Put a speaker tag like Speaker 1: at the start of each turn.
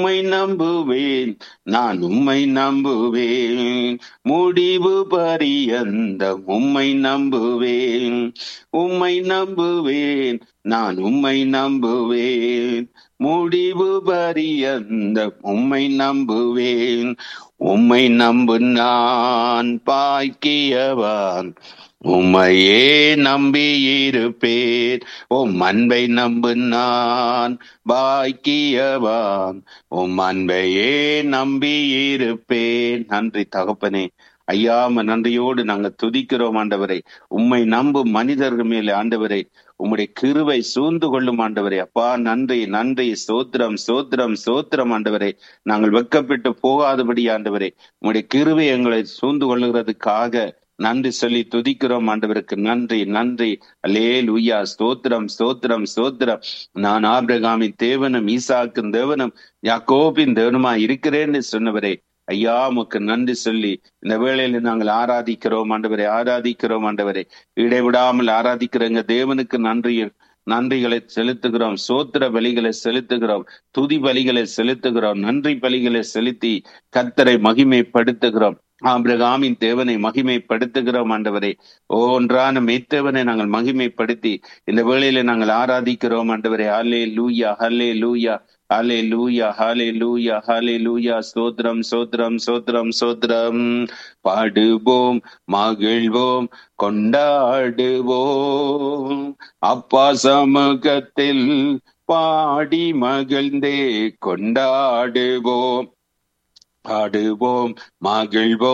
Speaker 1: உம்மை நம்புவேன் நான் உம்மை நம்புவேன் முடிவு பரியந்த உம்மை நம்புவேன் உம்மை நம்புவேன் நான் உம்மை நம்புவேன் முடிவு பரியந்த உம்மை நம்புவேன் உம்மை நம்பு நான் பாய்க்கியவான் உம்மையே நம்பியிருப்பேன் உம் அன்பை நம்பு நான் பாய்க்கியவான் உம் அன்பையே நம்பியிருப்பேன் நன்றி தகப்பனே ஐயாம நன்றியோடு நாங்க துதிக்கிறோம் ஆண்டவரை உம்மை நம்பும் மனிதர்கள் மேலே ஆண்டவரை உம்முடைய கிருவை சூழ்ந்து கொள்ளும் ஆண்டவரே அப்பா நன்றி நன்றி சோத்திரம் சோத்திரம் சோத்திரம் ஆண்டவரே நாங்கள் வெக்கப்பட்டு போகாதபடி ஆண்டவரே உம்முடைய கிருவை எங்களை சூழ்ந்து கொள்ளுகிறதுக்காக நன்றி சொல்லி துதிக்கிறோம் ஆண்டவருக்கு நன்றி நன்றி அலே லூயா ஸ்தோத்திரம் ஸ்தோத்திரம் ஸ்தோத்திரம் நான் ஆபிரகாமின் தேவனும் ஈசாக்கின் தேவனும் யாக்கோபின் தேவனுமா இருக்கிறேன்னு சொன்னவரே ஐயா உமக்கு நன்றி சொல்லி இந்த வேளையில நாங்கள் ஆராதிக்கிறோம் ஆண்டவரை ஆராதிக்கிறோம் ஆண்டவரை இடைவிடாமல் ஆராதிக்கிற எங்க தேவனுக்கு நன்றி நன்றிகளை செலுத்துகிறோம் சோத்திர பலிகளை செலுத்துகிறோம் துதி பலிகளை செலுத்துகிறோம் நன்றி பலிகளை செலுத்தி கத்தரை மகிமைப்படுத்துகிறோம் ஆபிரகாமின் தேவனை மகிமைப்படுத்துகிறோம் ஆண்டவரை ஒன்றான மெய்த்தேவனை நாங்கள் மகிமைப்படுத்தி இந்த வேளையில நாங்கள் ஆராதிக்கிறோம் ஆண்டவரை ஹலே லூயா ஹலே லூயா ஹலே லூயா ஹலே லூயா ஹலே லூயா சோத்ரம் சோத்ரம் சோத்ரம் சோத்ரம் பாடுவோம் மகிழ்வோம் கொண்டாடுவோம் அப்பா சமூகத்தில் பாடி மகிழ்ந்தே கொண்டாடுவோம் பாடுவோம் மகிழ்வோம்